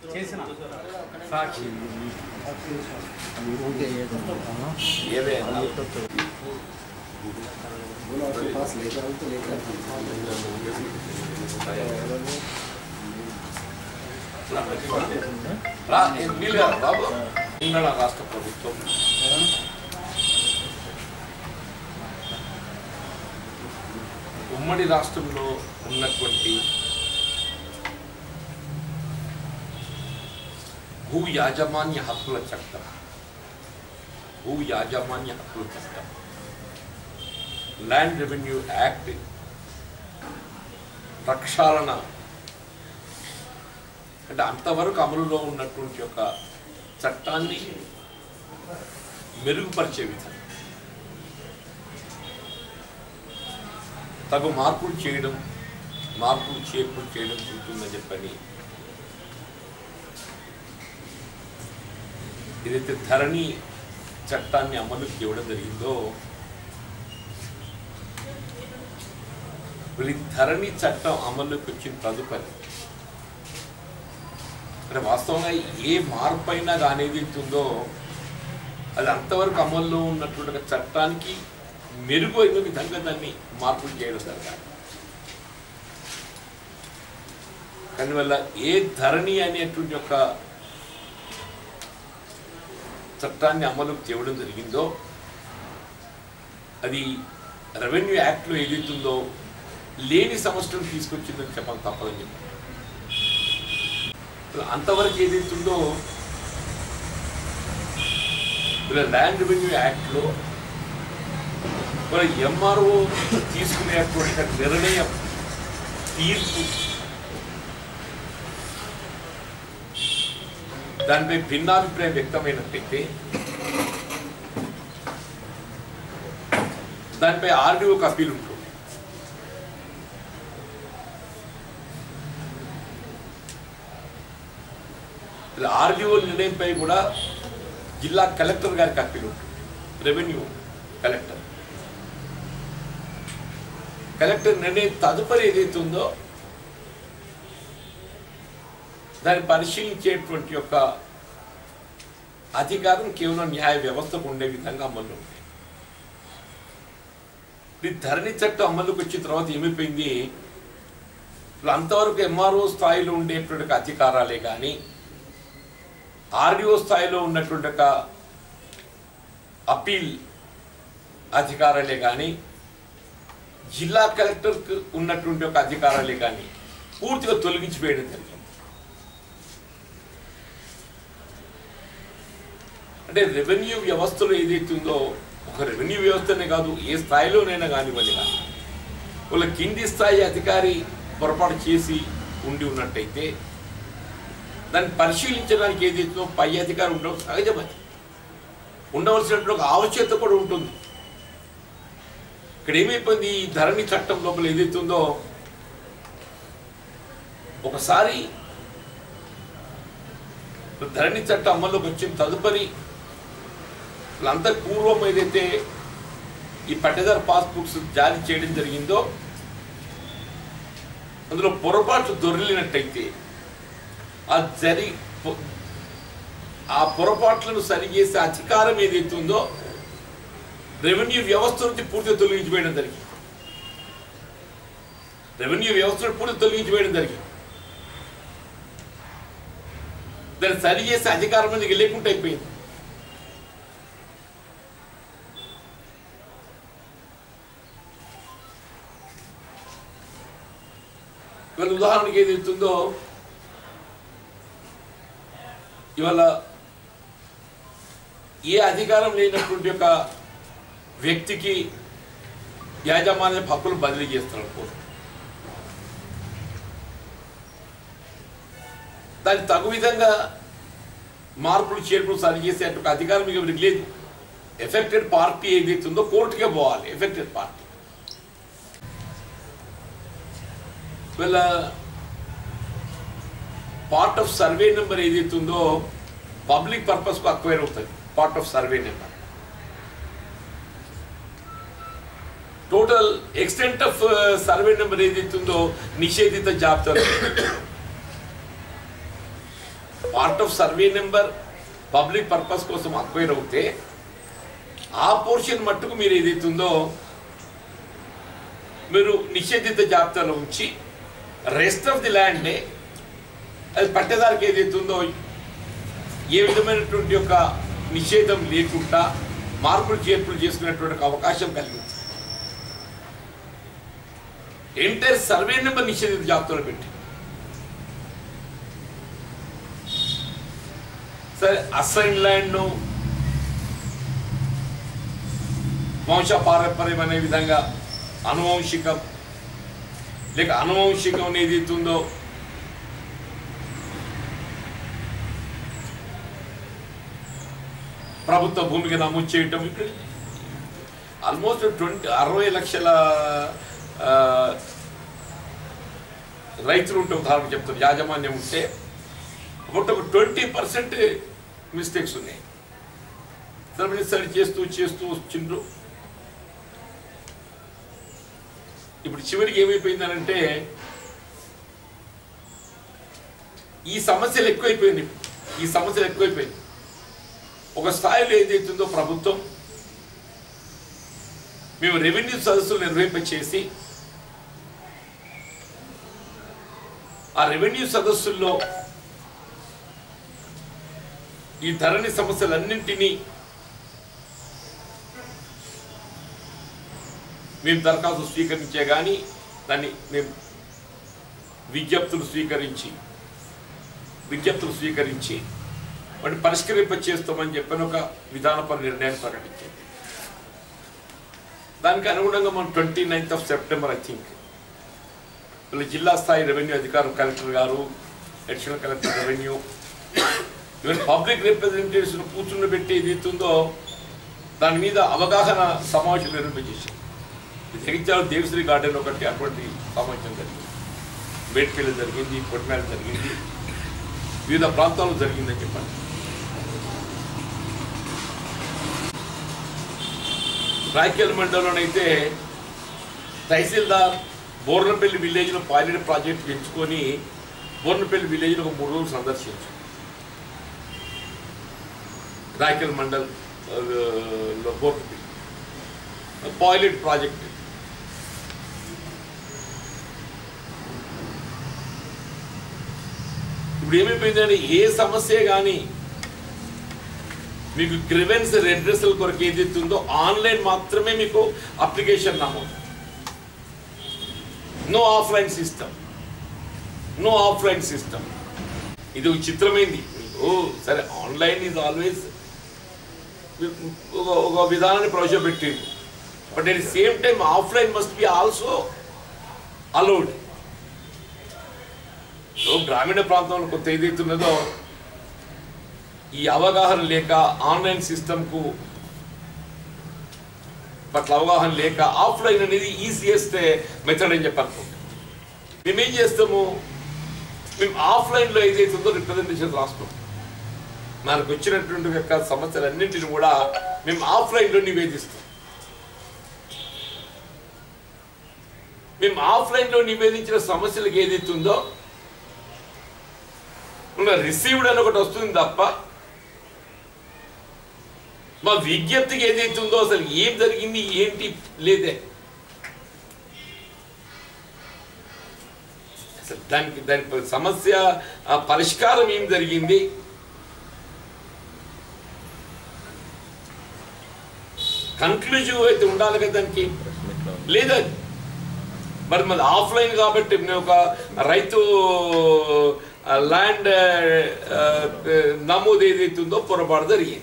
చేసిన సాక్షి ఏవే రా ఏం వీలు కాదు బాబు తెలంగాణ రాష్ట్ర ప్రభుత్వం ఉమ్మడి రాష్ట్రంలో ఉన్నటువంటి భూ యాజమాన్య హక్కుల చట్టం భూ యాజమాన్య హక్కుల చట్టం ల్యాండ్ రెవెన్యూ యాక్ట్ ప్రక్షాళన అంటే అంతవరకు అమలులో ఉన్నటువంటి ఒక చట్టాన్ని మెరుగుపరిచే విధంగా తగు మార్పులు చేయడం మార్పులు చేర్పులు చేయడం ఉంటుందని చెప్పని ఏదైతే ధరణి చట్టాన్ని అమలుకి ఇవ్వడం జరిగిందో వీళ్ళ ధరణి చట్టం అమలుకి వచ్చిన తదుపరి అంటే వాస్తవంగా ఏ మార్పు అయినా కానీ ఏదైతే ఉందో అది అంతవరకు అమల్లో ఉన్నటువంటి ఒక చట్టానికి మెరుగు అయిన విధంగా దాన్ని మార్పులు చేయడం జరగాలి కానీ వల్ల ఏ ధరణి అనేటువంటి ఒక చట్టాన్ని అమలుకు తేవడం జరిగిందో అది రెవెన్యూ యాక్ట్లో ఏదైతుందో లేని సమస్యను తీసుకొచ్చిందని చెప్పాలి తప్పదని చెప్పి అంతవరకు ఏదైతుందో ఇలా ల్యాండ్ రెవెన్యూ యాక్ట్లో మన ఎంఆర్ఓ తీసుకునేటువంటి నిర్ణయం తీర్పు దానిపై భిన్నాభిప్రాయం వ్యక్తమైనట్టయితే దానిపై ఆర్డీఓకి అప్పీల్ ఉంటుంది ఇలా ఆర్డీఓ నిర్ణయంపై కూడా జిల్లా కలెక్టర్ గారికి అప్పీల్ ఉంటుంది రెవెన్యూ కలెక్టర్ కలెక్టర్ నిర్ణయం తదుపరి ఏదైతే ఉందో దాన్ని పరిశీలించేటువంటి యొక్క అధికారం కేవలం న్యాయ వ్యవస్థకు ఉండే విధంగా అమలు ఉంది ఈ ధరణి చట్టం అమలుకి వచ్చిన తర్వాత ఏమైపోయింది ఇప్పుడు అంతవరకు ఎంఆర్ఓ స్థాయిలో ఉండేటువంటి ఒక అధికారాలే కానీ ఆర్డీఓ స్థాయిలో ఉన్నటువంటి ఒక అప్పీల్ అధికారాలే కానీ జిల్లా కలెక్టర్కి ఉన్నటువంటి ఒక అధికారాలే కానీ పూర్తిగా తొలగించి వేయడం జరిగింది అంటే రెవెన్యూ వ్యవస్థలో ఏదైతే ఉందో ఒక రెవెన్యూ వ్యవస్థనే కాదు ఏ స్థాయిలోనైనా కానివ్వండి కానీ వాళ్ళ కింది స్థాయి అధికారి పొరపాటు చేసి ఉండి ఉన్నట్టయితే దాన్ని పరిశీలించడానికి ఏదైతుందో పై అధికారి ఉండడం సహజమది ఉండవలసినటువంటి ఒక ఆవశ్యకత కూడా ఉంటుంది ఇక్కడ ఏమైపోయింది ఈ ధరణి చట్టం లోపల ఏదైతే ఉందో ఒకసారి ధరణి చట్టం అమల్లోకి వచ్చిన తదుపరి అంత పూర్వం ఏదైతే ఈ పట్టేదారు పాస్బుక్స్ జారీ చేయడం జరిగిందో అందులో పొరపాట్లు దొరికినట్టయితే ఆ జరి పొ- ఆ పొరపాట్లను సరిచేసే అధికారం ఏదైతే ఉందో రెవెన్యూ వ్యవస్థ నుంచి పూర్తిగా తొలగించివేయడం జరిగింది రెవెన్యూ వ్యవస్థను పూర్తి తొలగించివేయడం జరిగింది దాన్ని సరి చేసే అధికారం అనేది లేకుండా అయిపోయింది ఇవాళ ఉదాహరణకి ఏది అవుతుందో ఇవాళ ఏ అధికారం లేనటువంటి ఒక వ్యక్తికి యాజమాన్య హక్కులు బదిలీ చేస్తారు అనుకో దానికి తగు విధంగా మార్పులు చేర్పులు సరి చేసే అటు అధికారం మీకు ఎవరికి లేదు ఎఫెక్టెడ్ పార్టీ ఏదైతే ఉందో కోర్టుకే పోవాలి ఎఫెక్టెడ్ పార్టీ వీళ్ళ పార్ట్ ఆఫ్ సర్వే నెంబర్ ఏదైతే ఉందో పబ్లిక్ పర్పస్కు అక్వైర్ అవుతుంది part of survey number total extent of survey number ఏదైతే ఉందో నిషేధిత జాబితాలో part of survey number public purpose కోసం అక్వైర్ అవుతే ఆ పోర్షన్ మట్టుకు మీరు ఏదైతుందో మీరు నిషేధిత జాబితాలో ఉంచి రెస్ట్ ఆఫ్ ది ల్యాండ్ అది పట్టేదారికి ఏదైతుందో ఏ విధమైనటువంటి యొక్క నిషేధం లేకుండా మార్పులు చేర్పులు చేసుకునేటువంటి ఒక అవకాశం కలిగింది ఎంటైర్ సర్వే నెంబర్ నిషేధిత జాబితాలో పెట్టి సరే అసైన్ ల్యాండ్ వంశ పారంపర్యం అనే విధంగా అనువంశికం లేక అనువంశికం అనేది ఏదైతుందో ప్రభుత్వ భూమికి నమోదు చేయటం ఇక్కడ ఆల్మోస్ట్ ట్వంటీ అరవై లక్షల ఆ, రైతులు ఉంటే ఉదాహరణ చెప్తారు యాజమాన్యం ఉంటే అప్పుడు ఒక ట్వంటీ పర్సెంట్ మిస్టేక్స్ ఉన్నాయి సరే సరి చేస్తూ చేస్తూ వచ్చిండ్రు ఇప్పుడు చివరికి ఏమైపోయిందనంటే ఈ సమస్యలు ఎక్కువైపోయింది ఈ సమస్యలు ఎక్కువైపోయింది ఒక స్థాయిలో ఏదైతుందో ప్రభుత్వం మేము రెవెన్యూ సదస్సులు నిర్వహింపచేసి ఆ రెవెన్యూ సదస్సుల్లో ఈ ధరణి సమస్యలన్నింటినీ మేము దరఖాస్తు స్వీకరించే కానీ దాన్ని మేము విజ్ఞప్తులు స్వీకరించి విజ్ఞప్తులు స్వీకరించి వాటిని పరిష్కరింప చేస్తామని చెప్పిన ఒక విధానపర నిర్ణయాన్ని ప్రకటించింది దానికి అనుగుణంగా మనం twenty ninth of September I think వీళ్ళ జిల్లా స్థాయి రెవెన్యూ అధికారులు కలెక్టర్ గారు additional collector revenue even public representatives కూర్చుని పెట్టి ఏదైతుందో దాని మీద అవగాహన సమావేశం నిర్వహించేసి జగిత్యాల దేవశ్రీ గార్డెన్ ఒకటి అటువంటి సమావేశం జరిగింది మేడ్పల్లి జరిగింది కొట్మేల జరిగింది వివిధ ప్రాంతాల్లో జరిగిందని చెప్పండి రాయకల్ మండలంలోనైతే తహసీల్దార్ బోర్నపల్లి విలేజ్లో పైలట్ ప్రాజెక్ట్ ఎంచుకొని బోర్నపల్లి విలేజ్లో ఒక మూడు రోజులు సందర్శించు రాయకల్ మండల్ ఆ, లో బోర్నపల్లి పైలట్ ప్రాజెక్ట్ ఇప్పుడు ఏమైపోయిందంటే ఏ సమస్య కానీ మీకు గ్రివెన్స్ రెడ్రెసల్ కొరకు ఏదైతే ఉందో ఆన్లైన్ మాత్రమే మీకు అప్లికేషన్ నమోదు no offline system no offline system ఇది ఒక చిత్రమైంది ఓ సరే ఆన్లైన్ ఈజ్ ఆల్వేస్ ఒక ఒక విధానాన్ని ప్రవేశపెట్టింది but at the same time offline must be also allowed so గ్రామీణ ప్రాంతంలో కొంత ఏదైతున్నదో ఈ అవగాహన లేక ఆన్లైన్ సిస్టమ్కు పట్ల అవగాహన లేక ఆఫ్లైన్ అనేది ఈజీయెస్ట్ మెథడ్ అని చెప్పి అనుకుంటాం మేమేం చేస్తాము మేము ఆఫ్లైన్లో ఏదైతుందో రిప్రజెంటేషన్ రాస్తాం మనకు వచ్చినటువంటి యొక్క సమస్యలన్నింటిని కూడా మేము ఆఫ్లైన్లో నివేదిస్తాం మేము ఆఫ్లైన్లో నివేదించిన సమస్యలకు ఏదైతుందో రిసీవ్డ్ అని ఒకటి వస్తుంది తప్ప మా విజ్ఞప్తికి ఏదైతే ఉందో అసలు ఏం జరిగింది ఏంటి లేదే అసలు దానికి దాని సమస్య ఆ పరిష్కారం ఏం జరిగింది కన్క్లూజివ్ అయితే ఉండాలి కదా దానికి లేదా మరి మరి ఆఫ్లైన్ కాబట్టి నేను ఒక రైతు ల్యాండ్ నమోదు ఏదైతే ఉందో పొరపాటు జరిగింది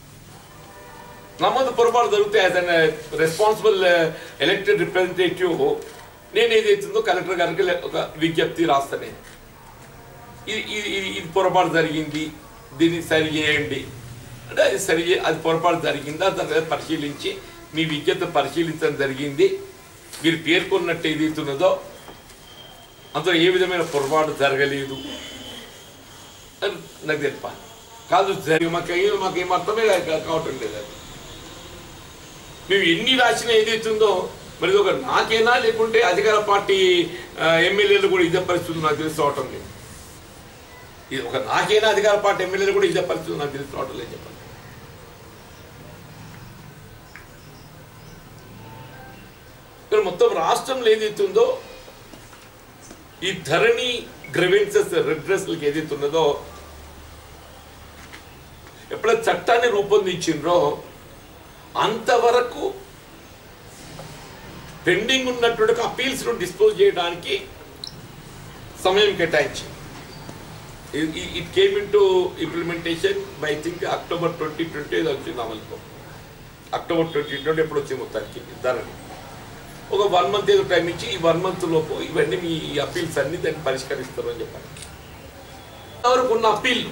నమోదు పొరపాటు జరిగితే as an responsible elected representative నేను ఏదైతుందో కలెక్టర్ గారికి లే- ఒక విజ్ఞప్తి రాస్తాను నేను. ఇది ఇది ఇది ఇది పొరపాటు జరిగింది దీన్ని సరి చేయండి అంటే అది సరి చే- అది పొరపాటు జరిగిందా దాన్ని పరిశీలించి మీ విజ్ఞప్తి పరిశీలించడం జరిగింది మీరు పేర్కొన్నట్టు ఏదైతున్నదో అందులో ఏ విధమైన పొరపాటు జరగలేదు అని నాకు తెలిపాలి కాదు జరిగి మాకు ఏం- మాకు ఏం అర్థమే కా- కావటం లేదు అది మేము ఎన్ని రాసినా ఏదైతుందో మరి ఇది ఒక నాకేనా లేకుంటే అధికార పార్టీ ఆ, ఎమ్మెల్యేలు కూడా ఇదే పరిస్థితి నాకు తెలిసి అవటం లేదు ఇది ఒక నాకైనా అధికార పార్టీ ఎమ్మెల్యేలు కూడా ఇదే పరిస్థితి నాకు తెలిసి రావడం లేదు చెప్పండి ఇక్కడ మొత్తం రాష్ట్రంలో ఏదైతే ఉందో ఈ ధరణి గ్రెవెన్సెస్ రెడ్రెస్లకి ఏదైతే ఉన్నదో ఎప్పుడైతే చట్టాన్ని రూపొందించిండ్రో అంతవరకు పెండింగ్ ఉన్నటువంటి అపీల్స్ ను డిస్పోజ్ చేయడానికి సమయం కేటాయించింది it came into implementation by think October twenty twenty వచ్చింది అమలుకో అక్టోబర్ ట్వంటీ ట్వంటీ ఎప్పుడు వచ్చింది మొత్తానికి ధరని ఒక వన్ మంత్ ఏదో టైం ఇచ్చి ఈ వన్ మంత్ లోపు ఇవన్నీ మీ అప్పీల్స్ అన్ని దాన్ని పరిష్కరిస్తారు అని చెప్పాలి అంతవరకు ఉన్న అప్పీల్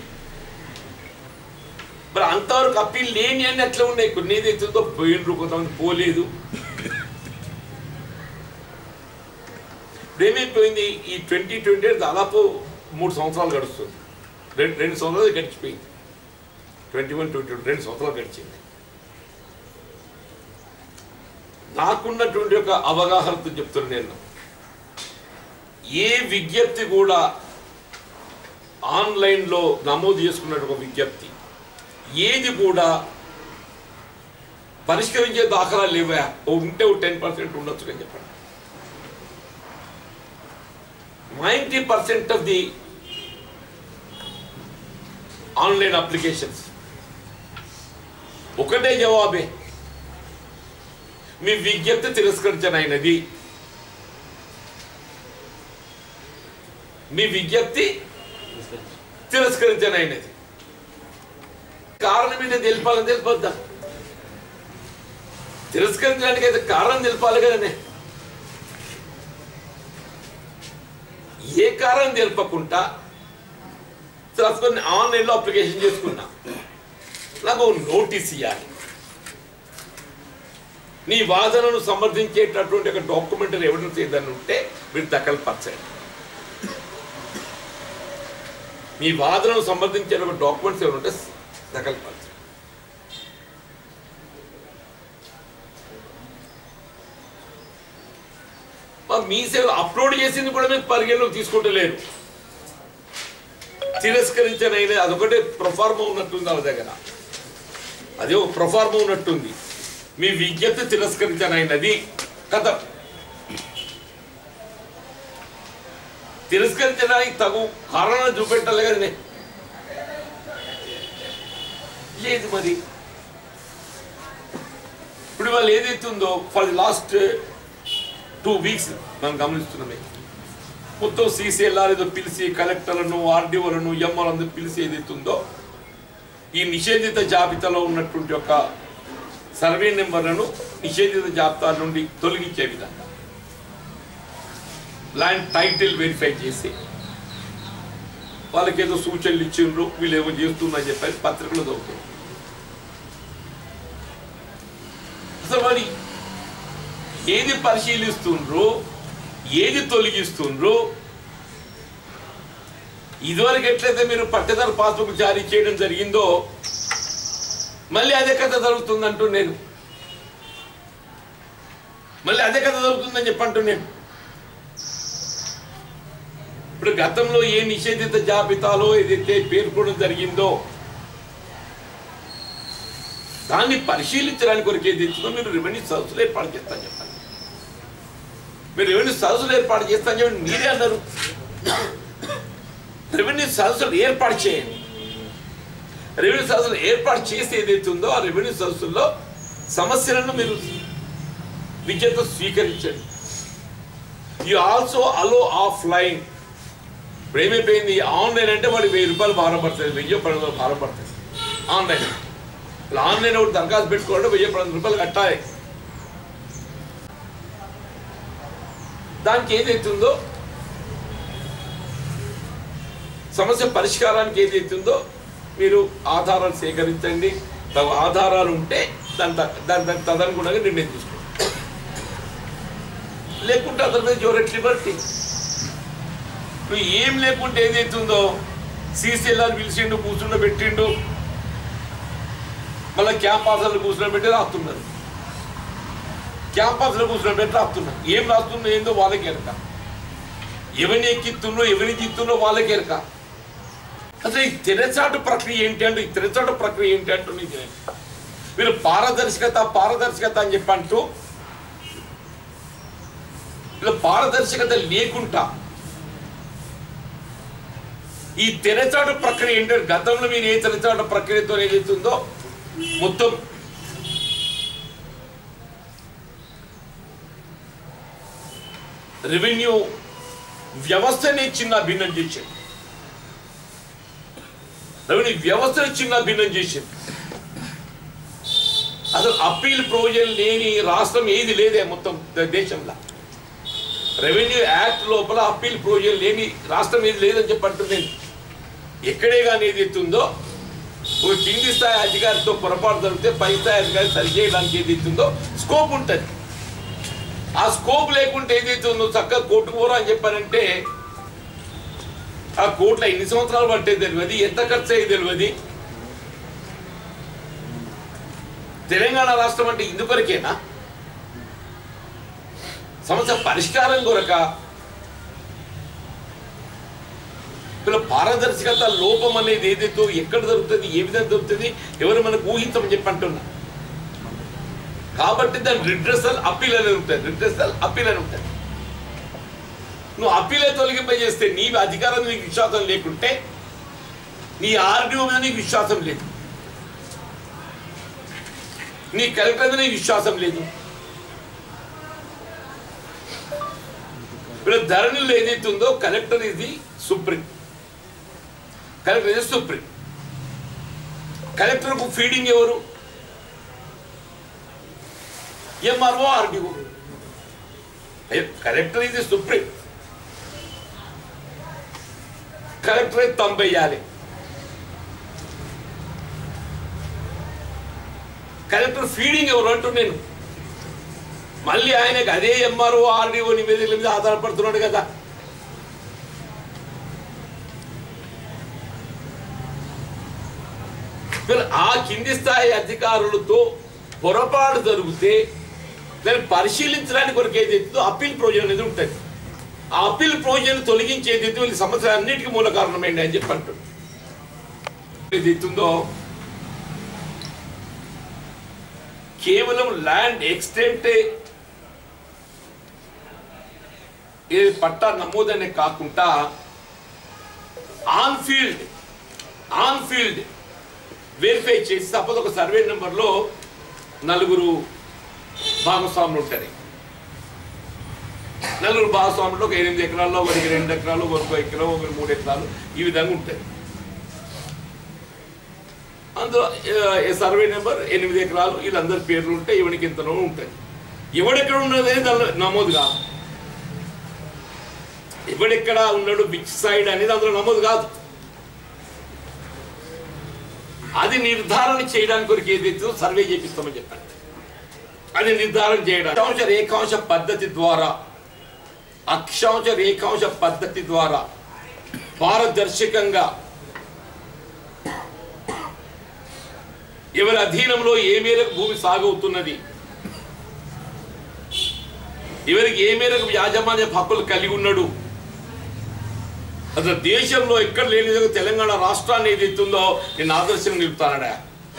మరి అంతవరకు అప్పీల్ లేని అని అట్లా ఉన్నాయి కొన్ని ఏదైతుందో పోయినరు కొంతమంది పోలేదు ఇప్పుడు ఏమైపోయింది ఈ ట్వంటీ ట్వంటీ దాదాపు మూడు సంవత్సరాలు గడుస్తుంది రెండు రెండు సంవత్సరాలు గడిచిపోయింది ట్వంటీ వన్ ట్వంటీ రెండు సంవత్సరాలు గడిచింది నాకున్నటువంటి ఒక అవగాహనతో చెప్తున్నాను నేను ఏ విజ్ఞప్తి కూడా ఆన్లైన్లో నమోదు చేసుకున్నట్టు ఒక విజ్ఞప్తి ఏది కూడా పరిష్కరించే దాఖలా లేవా ఓ ఉంటే ఓ టెన్ పర్సెంట్ ఉండొచ్చు అని చెప్పండి ninety percent of the online applications ఒకటే జవాబే మీ విజ్ఞప్తి తిరస్కరించనైనది మీ విజ్ఞప్తి తిరస్కరించనైనది కారణం ఏంటో తెలిపాలని తెలిపొద్దా తిరస్కరించడానికి అయితే కారణం తెలిపాలి కదనే ఏ కారణం తెలపకుండా తెలుసుకొని ఆన్లైన్లో అప్లికేషన్ చేసుకున్నా నాకు ఒక నోటీస్ ఇవ్వాలి నీ వాదనను సమర్థించేటటువంటి ఒక డాక్యుమెంటరీ ఎవిడెన్స్ ఏదైనా ఉంటే మీరు దఖలుపరచండి మీ వాదనను సమర్థించే ఒక డాక్యుమెంట్స్ ఏమైనా ఉంటే దఖలుపరచండి మరి మీ సేవలు అప్లోడ్ చేసింది కూడా మీకు పరిగణలోకి తీసుకుంటలేరు తిరస్కరించనైనా అదొకటే ప్రొఫార్మ ఉన్నట్టుంది వాళ్ళ దగ్గర అదే ఒక ప్రొఫార్మ ఉన్నట్టుంది మీ విజ్ఞప్తి తిరస్కరించనైనది కథ తిరస్కరించడానికి తగు కారణాలు చూపెట్టాలి కదా నేను లేదు మరి ఇప్పుడు వాళ్ళు ఏదైతే ఉందో for the last two weeks మనం గమనిస్తున్నామే మొత్తం సీసీఎల్ఆర్ ఏదో పిలిచి కలెక్టర్లను ఆర్డీఓలను ఎంఆర్లను పిలిచి ఏదైతే ఉందో ఈ నిషేధిత జాబితాలో ఉన్నటువంటి ఒక సర్వే నెంబర్లను నిషేధిత జాబితా నుండి తొలగించే విధంగా ల్యాండ్ టైటిల్ వెరిఫై చేసి వాళ్ళకి ఏదో సూచనలు ఇచ్చిండ్రు వీళ్ళు ఏమో చేస్తున్నా చెప్పారు పత్రికలు చదువుతారు అసలు మరి ఏది పరిశీలిస్తుండ్రు ఏది తొలగిస్తుండ్రు ఇదివరకు ఎట్లయితే మీరు పట్టదారు పాస్బుక్ జారీ చేయడం జరిగిందో మళ్ళీ అదే కథ జరుగుతుందంటూ నేను మళ్ళీ అదే కథ జరుగుతుందని చెప్పంటూ నేను ఇప్పుడు గతంలో ఏ నిషేధిత జాబితాలో ఏదైతే పేర్కొనడం జరిగిందో దాన్ని పరిశీలించడానికి కొరకు ఏది ఇచ్చిందో మీరు రెవెన్యూ సదస్సులు ఏర్పాటు చేస్తాను చెప్పండి మీరు రెవెన్యూ సదస్సులు ఏర్పాటు చేస్తాను చెప్పండి మీరే అన్నారు రెవెన్యూ సదస్సులు ఏర్పాటు చేయండి రెవెన్యూ సదస్సులు ఏర్పాటు చేసి ఏదైతే ఉందో ఆ రెవెన్యూ సదస్సుల్లో సమస్యలను మీరు విద్యతో స్వీకరించండి you also allow offline ఇప్పుడు ఏమైపోయింది ఆన్లైన్ అంటే వాడు వెయ్యి రూపాయలు భారం పడుతుంది వెయ్యి పది రూపాయలు భారం పడుతుంది ఆన్లైన్ ఇప్పుడు ఆన్లైన్ ఒకటి దరఖాస్తు పెట్టుకోవాలంటే వెయ్యి పది రూపాయలు కట్టాలి దానికి ఏదైతుందో సమస్య పరిష్కారానికి ఏదైతుందో మీరు ఆధారాలు సేకరించండి తగు ఆధారాలు ఉంటే దాని త- దాని దాని తదనుగుణంగా నిర్ణయం తీసుకోండి లేకుంటే అదర్వైజ్ యువర్ ఎట్ లిబర్టీ నువ్వు ఏం లేకుంటే ఏదైతుందో సీసీఎల్ఆర్ పిలిచిండు కూర్చుండ పెట్టిండు మళ్ళీ క్యాంప్ ఆఫీసర్లు కూర్చుని పెట్టి రాస్తున్నారు క్యాంప్ ఆఫీసర్లు కూర్చుని పెట్టి రాస్తున్నారు ఏం రాస్తున్నా ఏందో వాళ్ళకి ఎరక ఎవరిని ఎక్కిస్తున్నో ఎవరిని చిత్తున్నో వాళ్ళకి ఎరక అసలు ఈ తెరచాటు ప్రక్రియ ఏంటి అంటే ఈ తెరచాటు ప్రక్రియ ఏంటి అంటూ నీకు మీరు పారదర్శకత పారదర్శకత అని చెప్పి అంటూ ఇలా పారదర్శకత లేకుండా ఈ తెరచాటు ప్రక్రియ ఏంటంటే గతంలో మీరు ఏ తెరచాటు ప్రక్రియతో ఏదైతుందో మొత్తం రెవెన్యూ వ్యవస్థనే చిన్న భిన్నం చేసింది రెవెన్యూ వ్యవస్థని చిన్న భిన్నం చేసింది అసలు అప్పీల్ ప్రొవిజన్ లేని రాష్ట్రం ఏది లేదే మొత్తం ద- దేశంలో రెవెన్యూ యాక్ట్ లోపల అప్పీల్ ప్రొవిజన్ లేని రాష్ట్రం ఏది లేదని చెప్పంటుంది ఎక్కడే కానీ ఏది ఎత్తుందో ఒక కింది స్థాయి అధికారితో పొరపాటు జరిగితే పై స్థాయి అధికారి సరిచేయడానికి ఏది ఎత్తుందో స్కోప్ ఉంటుంది ఆ స్కోప్ లేకుంటే ఏదైతే ఉందో చక్కగా కోర్టుకు పోరా అని చెప్పారంటే ఆ కోర్టులో ఎన్ని సంవత్సరాలు పట్టేది తెలియదు ఎంత ఖర్చు అయ్యేది తెలియదు తెలంగాణ రాష్ట్రం అంటే ఇందుకొరకేనా సమస్య పరిష్కారం కొరక ఇలా పారదర్శకత లోపం అనేది ఏదైతే ఎక్కడ దొరుకుతుంది ఏ విధంగా దొరుకుతుంది ఎవరు మనకు ఊహించమని చెప్పి అంటున్నా కాబట్టి దాని రిడ్రెసల్ అప్పీల్ అనేది ఉంటుంది రిడ్రెసల్ అప్పీల్ అని ఉంటుంది నువ్వు అప్పీలే తొలగింప చేస్తే నీ అధికారం మీద నీకు విశ్వాసం లేకుంటే నీ ఆర్డీఓ మీద నీకు విశ్వాసం లేదు నీ కలెక్టర్ మీద నీకు విశ్వాసం లేదు ఇప్పుడు ధరణిలో ఏదైతే ఉందో కలెక్టర్ ఇది సుప్రీం కలెక్టర్ ఇది సుప్రీం కలెక్టర్కు ఫీడింగ్ ఎవరు ఎంఆర్ఓ ఆర్డీఓ కలెక్టర్ ఇది సుప్రీం కలెక్టర్ తంబెయ్యాలి కలెక్టర్ ఫీడింగ్ ఎవరు అంటూ నేను మళ్ళీ ఆయనకు అదే ఎంఆర్ఓ ఆర్డీఓ నివేదికల మీద ఆధారపడుతున్నాడు కదా మరి ఆ కింది స్థాయి అధికారులతో పొరపాటు జరిగితే దాన్ని పరిశీలించడానికి కొరకు ఏదైతుందో అప్పీల్ ప్రొవిజన్ అనేది ఉంటుంది ఆ అప్పీల్ ప్రొవిజన్ తొలగించేది వీళ్ళ సమస్య అన్నిటికీ మూల కారణమైంది అని చెప్పి అంటాడు ఏదైతుందో కేవలం ల్యాండ్ ఎక్స్టెంటే ఇది పట్టా నమోదనే కాకుండా on field on field verify చేసి సపోజ్ ఒక సర్వే నెంబర్లో నలుగురు భాగస్వాములు ఉంటారు నలుగురు భాగస్వాములు ఒక ఎనిమిది ఎకరాల్లో ఒకరికి రెండు ఎకరాలు ఒకరికి ఎకరం ఒకరికి మూడు ఎకరాలు ఈ విధంగా ఉంటాయి అందులో ఆ, ఈ సర్వే నెంబర్ ఎనిమిది ఎకరాలు వీళ్ళందరి పేర్లు ఉంటే ఇవనికి ఇంతనో ఉంటాయి ఎవడెక్కడ ఉన్నది అనేది దానిలో నమోదు కాదు ఎవడెక్కడ ఉన్నాడు బిచ్ సైడ్ అనేది అందులో నమోదు కాదు అది నిర్ధారణ చేయడానికి కొరకు ఏదైతే సర్వే చేపిస్తామని చెప్పండి అది నిర్ధారణ చేయడం అక్షాంశ రేఖాంశ పద్ధతి ద్వారా అక్షాంశ రేఖాంశ పద్ధతి ద్వారా పారదర్శకంగా ఎవరి అధీనంలో ఏ మేరకు భూమి సాగవుతున్నది ఎవరికి ఏ మేరకు యాజమాన్య హక్కులు కలిగి ఉన్నాడు అసలు దేశంలో ఎక్కడ లేని విధంగా తెలంగాణ రాష్ట్రాన్ని ఏదైతుందో నేను ఆదర్శం నిలుపుతానడా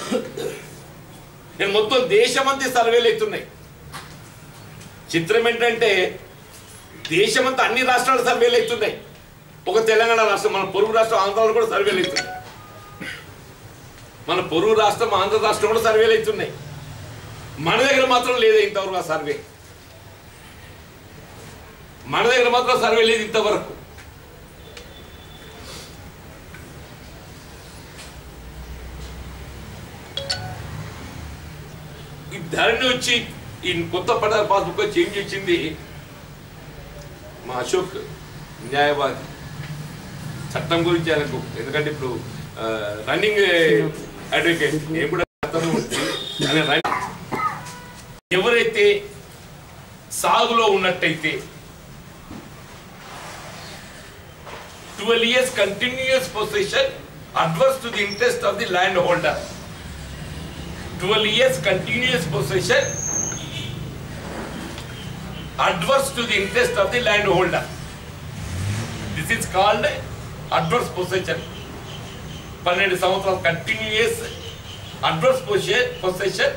నేను మొత్తం దేశమంతా సర్వేలు అవుతున్నాయి చిత్రం ఏంటంటే దేశమంతా అన్ని రాష్ట్రాల సర్వేలు అవుతున్నాయి ఒక తెలంగాణ రాష్ట్రం మన పొరుగు రాష్ట్రం ఆంధ్రాలో కూడా సర్వేలు అవుతున్నాయి మన పొరుగు రాష్ట్రం ఆంధ్ర రాష్ట్రం కూడా సర్వేలు అవుతున్నాయి మన దగ్గర మాత్రం లేదు ఇంతవరకు ఆ సర్వే మన దగ్గర మాత్రం సర్వే లేదు ఇంతవరకు ఈ ధరణి వచ్చి ఈ కొత్త పట్టాల పాస్బుక్ చేంజ్ వచ్చింది మా అశోక్ న్యాయవాది చట్టం గురించి ఆయనకు ఎందుకంటే ఇప్పుడు రన్నింగ్ అడ్వకేట్ నేను కూడా చట్టంలో ఉంది. ఆయన రన్- ఎవరైతే సాగులో ఉన్నట్టయితే twelve years continuous position adverse to the interest of the land holder 12 years continuous possession adverse to the interest of the landholder. This is called adverse possession. పన్నెండు సంవత్సరాలు continuous adverse position possession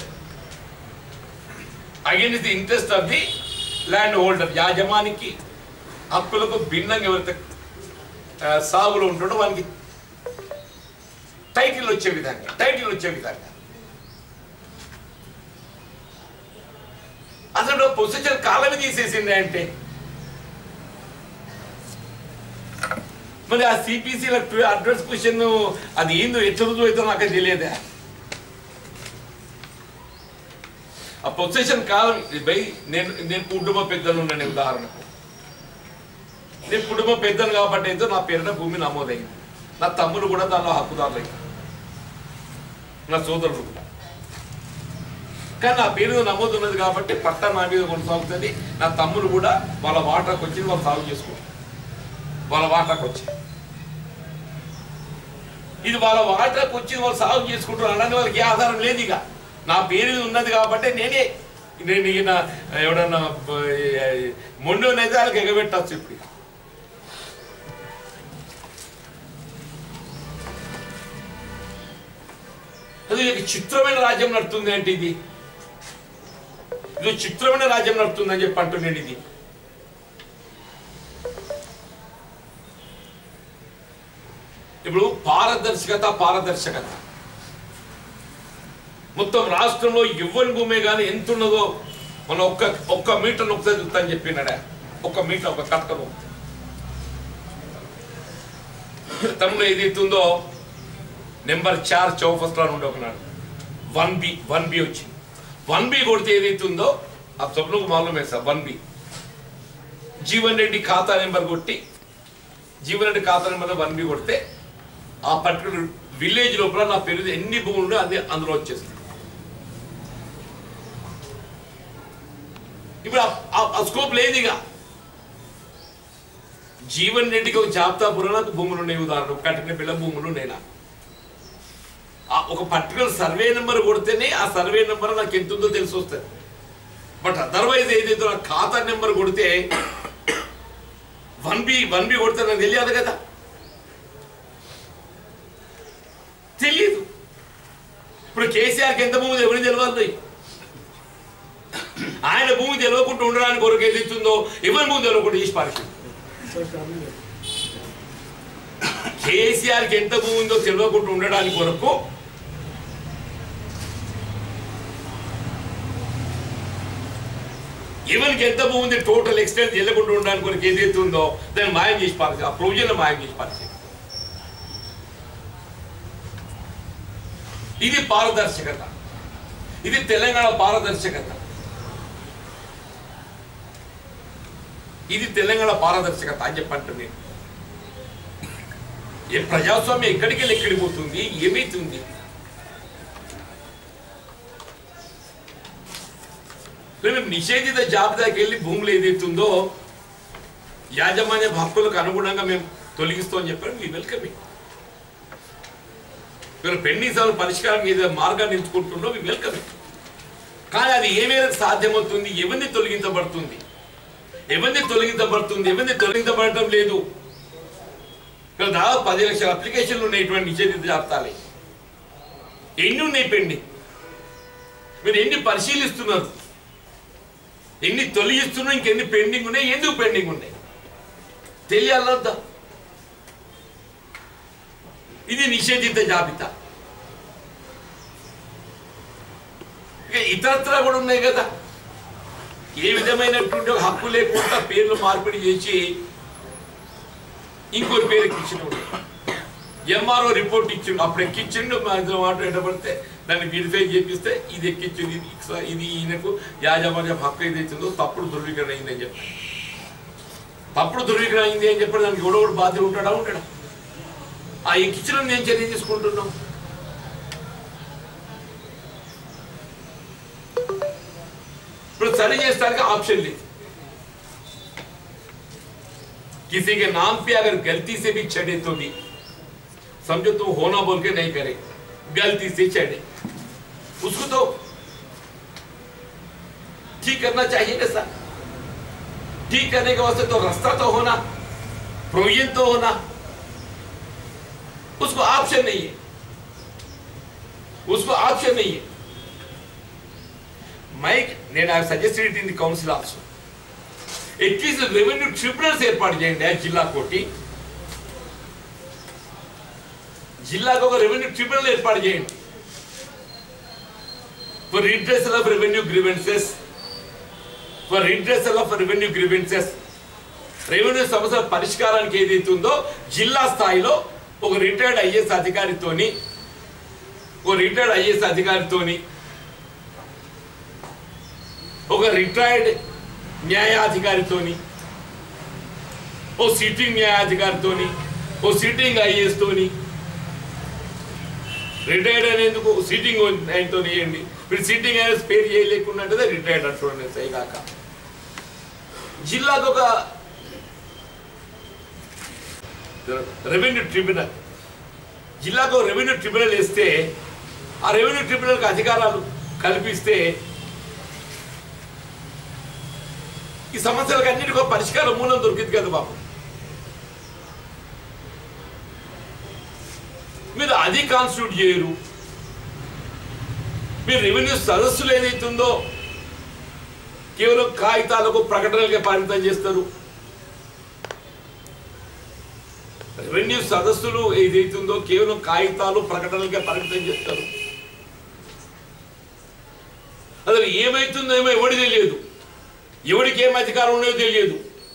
against the interest of the land holder యాజమానికి హక్కులకు భిన్నంగా ఎవరైతే ఆ, సాగులో ఉంటాడో వానికి టైటిల్ వచ్చే విధంగా టైటిల్ వచ్చే విధంగా అసలు పొజిషన్ కాలమే తీసేసింది అంటే మరి ఆ సిపిసి అడ్రస్ క్వశ్చన్ అది ఏందో ఎట్లా రుజువు అవుతుందో నాకు తెలియదా ఆ పొజిషన్ కాలం ఇది బై నేను నేను కుటుంబ పెద్దలు ఉన్నాను ఉదాహరణకు నేను కుటుంబ పెద్దలు కాబట్టి అయితే నా పేరున భూమి నమోదైంది నా తమ్ముడు కూడా దానిలో హక్కుదారులు నా సోదరుడు కూడా కానీ నా పేరు మీద నమోదు ఉన్నది కాబట్టి పట్ట నా మీద కొనసాగుతుంది నా తమ్ముడు కూడా వాళ్ళ వాటాకు వచ్చి వాళ్ళు సాగు చేసుకుంటారు వాళ్ళ వాటాకు వచ్చి ఇది వాళ్ళ వాటాకు వచ్చి వాళ్ళు సాగు చేసుకుంటారు అనడానికి వాళ్ళకి ఏ ఆధారం లేదు ఇక నా పేరు మీద ఉన్నది కాబట్టి నేనే నేను ఈయన ఎవడన్నా మొండు అయితే వాళ్ళకి ఎగబెట్టచ్చు ఇప్పుడు ఇక. అది ఒక చిత్రమైన రాజ్యం నడుతుంది అంటే ఇది ఇది చిత్రమైన రాజ్యం నడుతుందని చెప్పి అంటున్నాడు ఇది ఇప్పుడు పారదర్శకత పారదర్శకత మొత్తం రాష్ట్రంలో ఇవ్వని భూమి కానీ ఎంత ఉన్నదో మనం ఒక్క ఒక్క మీటర్ నొక్కితే చూస్తా అని చెప్పినాడా ఒక్క మీటర్ ఒక కట్టను తమిళ ఏదైతే ఉందో నెంబర్ చార్ చౌఫస్లో నుండి ఒకనాడు వన్ బి వన్ బి వచ్చింది వన్ బి కొడితే ఏదైతే ఉందో ఆ సభ్యులకు మాలూమే sir one B Jeevan Reddy ఖాతా నెంబర్ కొట్టి జీవన్ రెడ్డి ఖాతా నెంబర్ వన్ బి కొడితే ఆ పర్టికులర్ విలేజ్ లోపల నా పేరు ఎన్ని భూములు ఉన్నాయో అదే అందులో వచ్చేస్తుంది ఇప్పుడు ఆ- ఆ- ఆ స్కోప్ లేదు ఇక జీవన్ రెడ్డికి ఒక జాబితా పురాణకు భూములు ఉన్నాయి ఉదాహరణ కట్టిన పిల్ల భూములు ఉన్నాయి నాకు ఆ ఒక పర్టికులర్ సర్వే నెంబర్ కొడితేనే ఆ సర్వే నెంబర్ నాకు ఎంత ఉందో తెలిసి వస్తుంది బట్ అదర్వైజ్ ఏదైతే నా ఖాతా నెంబర్ కొడితే వన్ బి వన్ బి కొడితే నాకు తెలియదు కదా తెలియదు ఇప్పుడు కేసీఆర్కి ఎంత భూమి ఎవరికి తెలియాలి ఆయన భూమి తెలియకుండా ఉండడానికి కొరకు ఏది ఇస్తుందో ఎవరి భూమి తెలియకుండా చేసి పారేసింది కేసీఆర్కి ఎంత భూమి ఉందో తెలియకుండా ఉండడానికి కొరకు ఎవరికి ఎంత భూమి ఉంది టోటల్ ఎక్స్టెంట్ తెలియకుండా ఉండడానికి కొరకు ఏదైతే ఉందో దాన్ని మాయం చేసి పారేసి ఆ ప్రొవిజన్ మాయం చేసి పారేసి ఇది పారదర్శకత ఇది తెలంగాణ పారదర్శకత ఇది తెలంగాణ పారదర్శకత అని చెప్పంటు నేను ఏ ప్రజాస్వామ్యం ఎక్కడికి వెళ్ళి ఎక్కడికి పోతుంది ఏమైతుంది మేము నిషేధిత జాబితాకి వెళ్ళి భూములు ఏదైతుందో యాజమాన్య హక్కులకు అనుగుణంగా మేము తొలగిస్తామని చెప్పారు మీ వెల్కమ్ మీరు పెండింగ్ సభలు పరిష్కారం ఏదో మార్గాన్ని ఎంచుకుంటుండో మీ వెల్కమ్ కానీ అది ఏ మేరకు సాధ్యమవుతుంది ఎవరిని తొలగించబడుతుంది ఎవరిని తొలగించబడుతుంది ఎవరిని తొలగించబడటం లేదు ఇక్కడ దాదాపు పది లక్షల అప్లికేషన్లు ఉన్నటువంటి నిషేధిత జాబితాలే ఎన్ని ఉన్నాయి పెండింగ్ మీరు ఎన్ని పరిశీలిస్తున్నారు ఎన్ని తొలగిస్తున్నారు ఇంకెన్ని పెండింగ్ ఉన్నాయి ఎందుకు పెండింగ్ ఉన్నాయి తెలియాలంతా ఇది నిషేధిత జాబితా ఇక ఇతరత్ర కూడా ఉన్నాయి కదా ఏ విధమైనటువంటి ఒక హక్కు లేకుండా పేర్లు మార్పిడి చేసి ఇంకోటి పేరు ఎక్కించిన ఎంఆర్ఓ రిపోర్ట్ ఇచ్చిండు అప్పుడు ఎక్కించిండు మా ఇద్దరు మాట ఎడబడితే దాన్ని వెరిఫై చేపిస్తే ఇది ఎక్కించింది ఇది ఇక్స- ఇది ఈయనకు యాజమాన్య హక్కు ఏదైతుందో తప్పుడు ధృవీకరణ అయిందని చెప్పి తప్పుడు ధృవీకరణ అయింది అని చెప్పి దానికి ఎవడో బాధ్యత ఉంటాడా ఉంటాడా ఆ ఎక్కించడం నేను చర్య తీసుకుంటున్నాం ఇప్పుడు సరి చేస్తానికి ఆప్షన్ లేదు किसी के नाम पे अगर गलती से भी चढ़े तो भी समझो तुम होना बोल के नहीं करे गलती से चढ़े उसको तो ठीक करना चाहिए ना सर ठीक करने के वास्ते तो रास्ता तो होना प्रोविजन तो होना उसको ऑप्शन नहीं है उसको ऑप्शन नहीं है मैं నేను I suggested in the council also at least revenue tribunals ఏర్పాటు చేయండి ఆ జిల్లా కోటి జిల్లాకు ఒక రెవెన్యూ ట్రిబ్యునల్ ఏర్పాటు చేయండి for redressal of revenue grievances for redressal of revenue grievances revenue సమస్యల పరిష్కారానికి ఏదైతే ఉందో జిల్లా స్థాయిలో ఒక రిటైర్డ్ ఐఏఎస్ అధికారితోని ఒక రిటైర్డ్ ఐఏఎస్ అధికారితోని ఒక రిటైర్డ్ న్యాయాధికారితోని ఓ సిట్టింగ్ న్యాయాధికారితోని ఓ సిట్టింగ్ ఐఏఎస్ తోని రిటైర్డ్ అనేందుకు సిట్టింగ్ ఆయనతో వేయండి మీరు సిట్టింగ్ ఐఏఎస్ పేరు చేయలేకుండా అంటే రిటైర్డ్ అంటుండే సైగాక జిల్లాకు ఒక రెవెన్యూ ట్రిబ్యునల్ జిల్లాకు ఒక రెవెన్యూ ట్రిబ్యునల్ వేస్తే ఆ రెవెన్యూ ట్రిబ్యునల్కి అధికారాలు కల్పిస్తే ఈ సమస్యలకు అన్నిటికీ ఒక పరిష్కారం మూలం దొరికింది కదా బాబు మీరు అది కాన్స్టిట్యూట్ చేయరు మీరు రెవెన్యూ సదస్సులు ఏదైతుందో కేవలం కాగితాలకు ప్రకటనలకే పరిమితం చేస్తారు రెవెన్యూ సదస్సులు ఏదైతుందో కేవలం కాగితాలు ప్రకటనలకే పరిమితం చేస్తారు అసలు ఏమైతుందో ఏమో ఎవడి తెలియదు ఎవడికి ఏం అధికారం ఉన్నాయో తెలియదు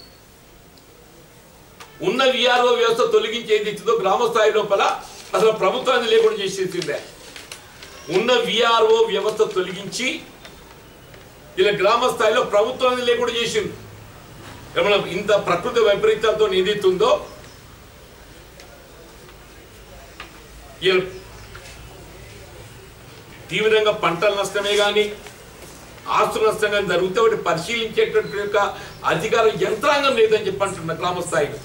ఉన్న విఆర్ఓ వ్యవస్థ తొలగించి ఏదైతుందో గ్రామ స్థాయి లోపల అసలు ప్రభుత్వాన్ని లేకుండా చేసేసిందే ఉన్న విఆర్ఓ వ్యవస్థ తొలగించి ఇలా గ్రామ స్థాయిలో ప్రభుత్వాన్ని లేకుండా చేసింది ఏమన్నా ఇంత ప్రకృతి వైపరీత్యాలతో ఏదైతుందో ఇలా తీవ్రంగా పంటల నష్టమే కానీ ఆస్తుల నష్టం కానీ జరిగితే ఒకటి పరిశీలించేటటువంటి యొక్క అధికార యంత్రాంగం లేదని చెప్పి అంటున్నా గ్రామ స్థాయిలో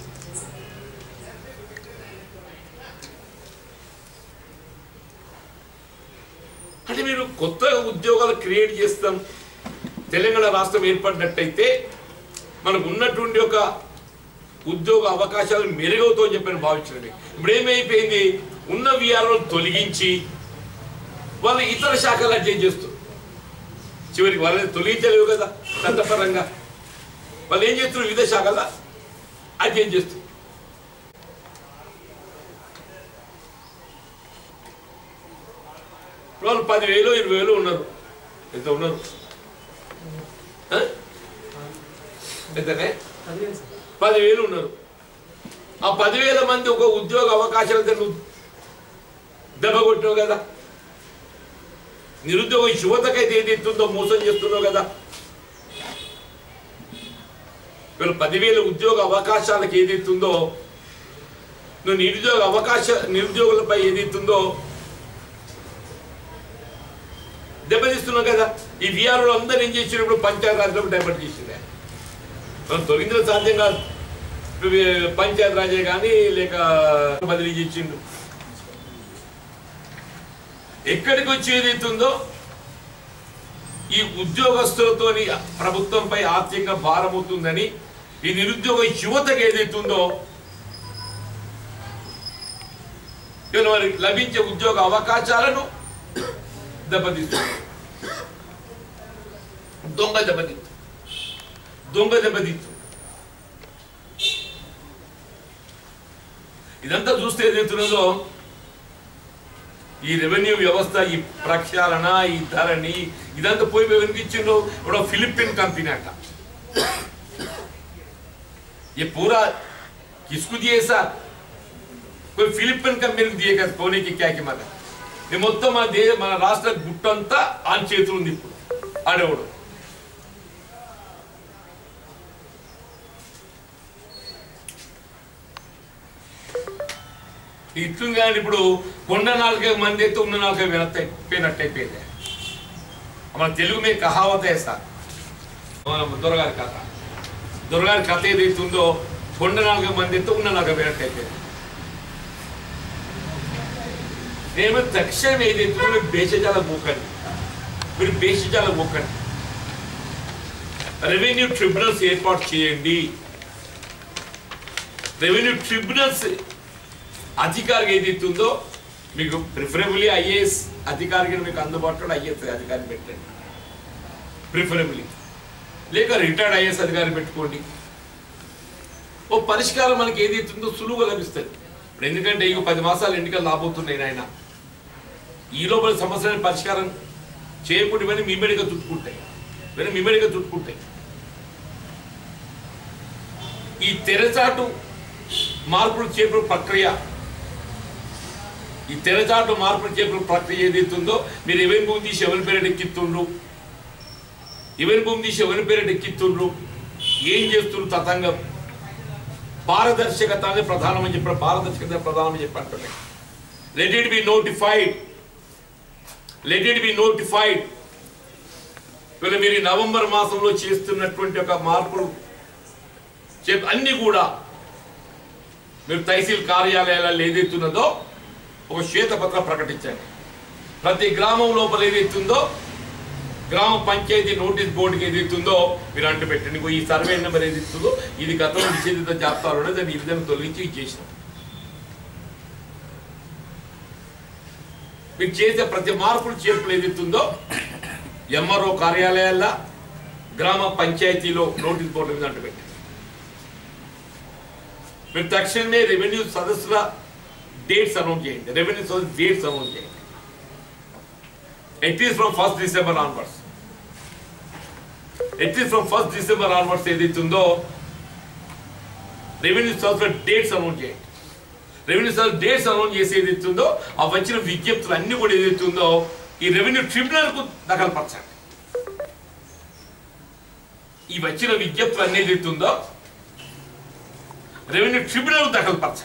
అంటే మీరు కొత్త ఉద్యోగాలు క్రియేట్ చేస్తాం తెలంగాణ రాష్ట్రం ఏర్పడినట్టయితే మనకు ఉన్నటువంటి ఒక ఉద్యోగ అవకాశాలు మెరుగవుతాయని చెప్పి నేను భావించినవి ఇప్పుడు ఏమైపోయింది ఉన్న విఆర్ఓలు తొలగించి వాళ్ళు ఇతర శాఖలు అధ్యయనం చేస్తారు చివరికి వాళ్ళని తొలగించలేవు కదా చట్టపరంగా వాళ్ళు ఏం చేస్తున్నారు వివిధ శాఖల అధ్యయనం చేస్తారు వాళ్ళు పదివేలు ఇరవై వేలు ఉన్నారు ఎంత ఉన్నారు ఆ? ఎంతనే పదివేలు ఉన్నారు ఆ పదివేల మంది ఒక ఉద్యోగ అవకాశాలతో నువ్వు దెబ్బ కొట్టావు కదా నిరుద్యోగ యువతకైతే ఏది ఎత్తుందో మోసం చేస్తున్నావు కదా వీళ్ళు పదివేల ఉద్యోగ అవకాశాలకు ఏది ఎత్తుందో నువ్వు నిరుద్యోగ అవకాశ నిరుద్యోగులపై ఏది ఎత్తుందో దెబ్బతీస్తున్నావు కదా ఈ విఆర్ఓలు అందరూ ఏం చేసినప్పుడు పంచాయత్ రాజ్యంలో డైవర్ట్ చేసిందే మనం తొలగించడం సాధ్యం కాదు ఇప్పుడు పంచాయత్ రాజే కానీ లేక బదిలీ చేసిండు ఎక్కడికి వచ్చి ఏదైతుందో ఈ ఉద్యోగస్తులతోని ప్రభుత్వంపై ఆర్థికంగా భారమవుతుందని ఈ నిరుద్యోగ యువతకు ఏదైతుందో ఇవాళ వారికి లభించే ఉద్యోగ అవకాశాలను దెబ్బతీస్తుంది దొంగ దెబ్బతీస్తుంది దొంగ దెబ్బతీస్తుంది ఇదంతా చూస్తే ఏదైతున్నదో ఈ రెవెన్యూ వ్యవస్థ ఈ ప్రక్షాళన ఈ ధరని ఇదంతా పోయి వెనిపించిండ్రు ఇప్పుడు ఫిలిపిన్ కంపెనీ అంట ये पूरा किसको दिए सर कोई ఫిలిపిన్ కంపెనీకి దియే కదా కోనికి క్యాకి మన ఇది మొత్తం మన దే మన రాష్ట్ర గుట్టంతా ఆన్ చేతులు ఉంది ఇప్పుడు ఆడేవాడు ఇట్లు కానీ ఇప్పుడు కొండ నాలుగే మంది అయితే ఉన్న నాలుగే వినత్ అయిపోయినట్టు అయిపోయింది మన తెలుగు మీద కహావత సార్ మన దొరగారి కథ దొరగారి కథ ఏదైతే ఉందో కొండ నాలుగు మంది అయితే ఉన్న నాలుగు వినట్టు అయిపోయింది నేను తక్షణం ఏదైతే ఉందో మీరు బేషజాల మూకండి మీరు బేషజాల మూకండి రెవెన్యూ ట్రిబ్యునల్స్ ఏర్పాటు చేయండి రెవెన్యూ ట్రిబ్యునల్స్ అధికారికి ఏదైతే ఉందో మీకు ప్రిఫరబుల్లీ ఐఏఎస్ అధికారికి మీకు అందుబాటులో ఐఏఎస్ అధికారిని పెట్టండి ప్రిఫరబుల్లీ లేక రిటైర్డ్ ఐఏఎస్ అధికారిని పెట్టుకోండి ఓ పరిష్కారం మనకి ఏదైతే ఉందో సులువుగా లభిస్తుంది ఇప్పుడు ఎందుకంటే ఇక పది మాసాలు ఎన్నికలు రాబోతున్నాయి నాయన ఈ లోపల సమస్యలను పరిష్కారం చేయకుండా ఇవన్నీ మిమ్మడిగా చుట్టుకుంటాయి ఇవన్నీ మిమ్మడిగా చుట్టుకుంటాయి ఈ తెరచాటు మార్పులు చేపల ప్రక్రియ ఈ తెరచాటు మార్పులు చేపల ప్రక్రియ ఏదైతుందో మీరు ఎవరి భూమి తీసి ఎవరి పేరు ఎక్కిస్తుండ్రు ఎవరి భూమి తీసి ఎవరి పేరు ఎక్కిస్తుండ్రు ఏం చేస్తున్నారు తతంగం పారదర్శకత అనేది ప్రధానమని చెప్పారు పారదర్శకత ప్రధానమని చెప్పి అంటున్నాయి let it be notified let it be notified ఇవాళ మీరు ఈ నవంబర్ మాసంలో చేస్తున్నటువంటి ఒక మార్పులు చే- అన్ని కూడా మీరు తహసీల్ కార్యాలయాలలో ఏదైతున్నదో ఒక శ్వేతపత్రం ప్రకటించండి ప్రతి గ్రామం లోపల ఏదైతుందో గ్రామ పంచాయతీ నోటీస్ బోర్డుకి ఏదైతుందో మీరు అంటు పెట్టండి ఇంకో ఈ సర్వే నెంబర్ ఏదైతుందో ఇది గతంలో నిషేధిత జాబితాలో దాన్ని ఈ విధంగా తొలగించి ఇచ్చేసినాం మీరు చేసే ప్రతి మార్పులు చేర్పులు ఏదైతుందో ఎంఆర్ఓ కార్యాలయాల్లో గ్రామ పంచాయతీలో నోటీస్ బోర్డు మీద అంటు పెట్టండి మీరు తక్షణమే రెవెన్యూ సదస్సుల డేట్స్ అనౌన్స్ చేయండి రెవెన్యూ సదస్సు డేట్స్ అనౌన్స్ చేయండి at ease from first December onwards at ease from first December onwards ఏదైతుందో రెవెన్యూ సదస్సుల డేట్స్ అనౌన్స్ చేయండి రెవెన్యూ సదస్సు డేట్స్ అనౌన్స్ చేసి ఏదైతుందో ఆ వచ్చిన విజ్ఞప్తులు అన్ని కూడా ఏదైతుందో ఈ రెవెన్యూ ట్రిబ్యునల్ కు దఖలుపరచండి ఈ వచ్చిన విజ్ఞప్తులు అన్ని ఏదైతుందో రెవెన్యూ ట్రిబ్యునల్ దఖలుపరచండి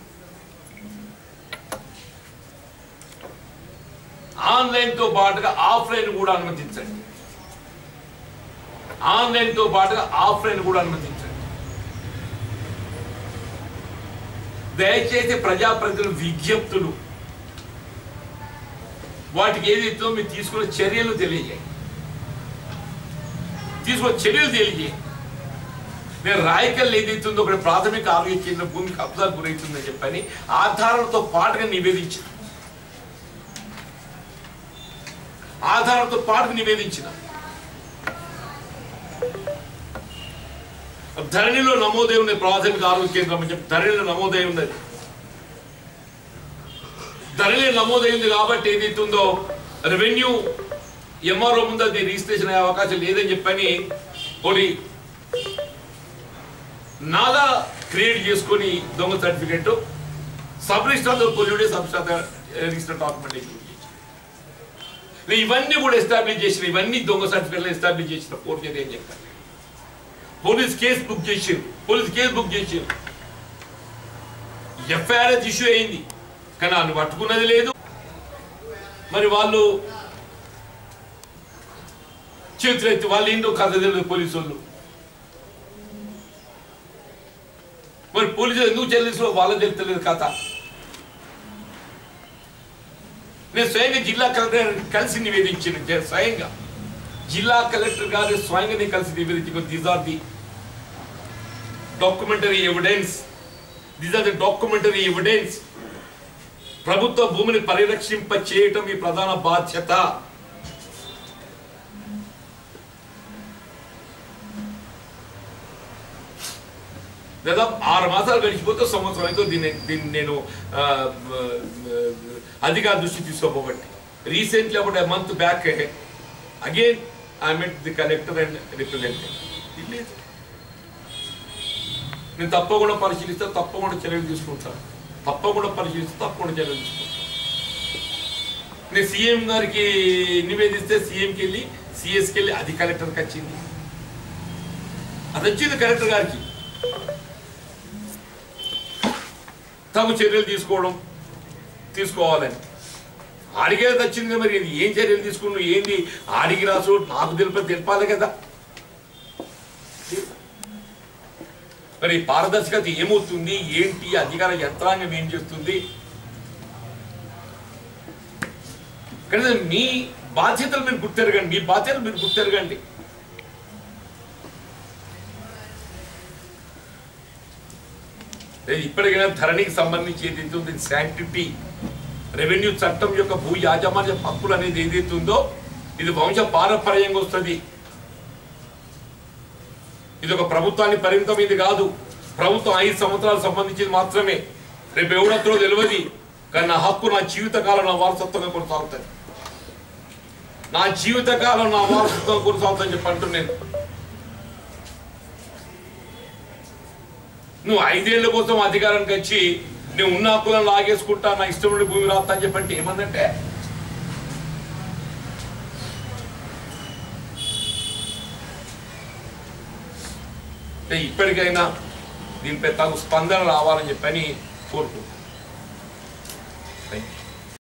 ఆన్లైన్ తో పాటుగా ఆఫ్లైన్ కూడా అనుమతించండి ఆన్లైన్ తో పాటుగా ఆఫ్లైన్ కూడా అనుమతించండి దయచేసి ప్రజాప్రతినిధుల విజ్ఞప్తులు వాటికి ఏదైతే మీరు తీసుకున్న చర్యలు తెలియజేయండి తీసుకున్న చర్యలు తెలియజేయండి నేను రాయకల్ ఏదైతుందో ఒకటి ప్రాథమిక ఆరోగ్య కేంద్రం భూమి కబ్జా గురవుతుందని చెప్పని ఆధారాలతో పాటుగా నివేదించిన ఆధారాలతో పాటుగా నివేదించిన ధరణిలో నమోదై ఉన్నది ప్రాథమిక ఆరోగ్య కేంద్రం అని చెప్పి ధరణిలో నమోదై ఉన్నది ధరణిలో నమోదై ఉంది కాబట్టి ఏదైతుందో రెవెన్యూ ఎంఆర్ఓ ముందు అది రిజిస్ట్రేషన్ అయ్యే అవకాశం లేదని చెప్పని ఒకటి నాగా క్రియేట్ చేసుకొని దొంగ సర్టిఫికెట్ సబ్ రిజిస్టర్ కొల్లుడే సబ్ రిజిస్టర్ డాక్యుమెంట్ ఇవన్నీ కూడా ఎస్టాబ్లిష్ చేసిన ఇవన్నీ దొంగ సర్టిఫికెట్లు ఎస్టాబ్లిష్ చేసిన కోర్టు చేతి ఏం చెప్పారు పోలీస్ కేసు బుక్ చేసారు పోలీస్ కేసు బుక్ చేసారు ఎఫ్ఐఆర్ ఇష్యూ అయింది కానీ వాళ్ళు పట్టుకున్నది లేదు మరి వాళ్ళు చేతులు ఎత్తి వాళ్ళు ఏంటో కథ తెలియదు పోలీసు వాళ్ళు మరి పోలీసులు ఎందుకు చెల్లించలో వాళ్ళకి తెలుస్తలేదు కథ నేను స్వయంగా జిల్లా కలెక్టర్ కలిసి నివేదించిన జ- స్వయంగా జిల్లా కలెక్టర్ గారు స్వయంగా నేను కలిసి నివేదించిన these are the documentary evidence these are the documentary evidence ప్రభుత్వ భూమిని పరిరక్షింప చేయటం ఈ ప్రధాన బాధ్యత దాదాపు ఆరు మాసాలు గడిచిపోతే సంవత్సరం అయితే దీన్ని దీన్ని నేను ఆ, ఆ, అధికార దృష్టి తీసుకోబోబట్టి recently about month back again I met the collector and representative లేదు నేను తప్పకుండా పరిశీలిస్తే తప్పకుండా చర్యలు తీసుకుంటాను తప్పకుండా పరిశీలిస్తే తప్పకుండా చర్యలు తీసుకుంటాను నేను సీఎం గారికి నివేదిస్తే సీఎంకి వెళ్ళి సిఎస్కి వెళ్ళి అది కలెక్టర్కి వచ్చింది అది వచ్చింది కలెక్టర్ గారికి తగు చర్యలు తీసుకోవడం తీసుకోవాలని ఆడిగే వచ్చింది కదా మరి ఇది ఏం చర్యలు తీసుకున్నావు ఏంది ఆడికి రాసు నాకు తెలిప తెలపాలి కదా మరి పారదర్శకత ఏమవుతుంది ఏంటి అధికార యంత్రాంగం ఏం చేస్తుంది కనీసం మీ బాధ్యతలు మీరు గుర్తెరగండి మీ బాధ్యతలు మీరు గుర్తెరగండి లేదు ఇప్పటికైనా ధరణికి సంబంధించి ఏదైతే ఉందో శాంటిటీ రెవెన్యూ చట్టం యొక్క భూ యాజమాన్య హక్కులు అనేది ఏదైతే ఉందో ఇది వంశ పారపర్యంగా వస్తుంది ఇది ఒక ప్రభుత్వాన్ని పరిమితం ఇది కాదు ప్రభుత్వం ఐదు సంవత్సరాలకు సంబంధించింది మాత్రమే రేపు ఎవడొద్దరో తెలియదు కానీ నా హక్కు నా జీవితకాలం నా వారసత్వంగా కొనసాగుతుంది నా జీవితకాలం నా వారసత్వం కొనసాగుతుందని చెప్పి అంటున్నాను నువ్వు ఐదేళ్ల కోసం అధికారానికి వచ్చి నేను ఉన్న హక్కులను లాగేసుకుంటా నా ఇష్టం ఉండి భూమి రాస్తా అని చెప్పంటే ఏమందంటే అంటే ఇప్పటికైనా దీనిపై తగు స్పందన రావాలని చెప్పని కోరుకుంటున్నాను థ్యాంక్ యూ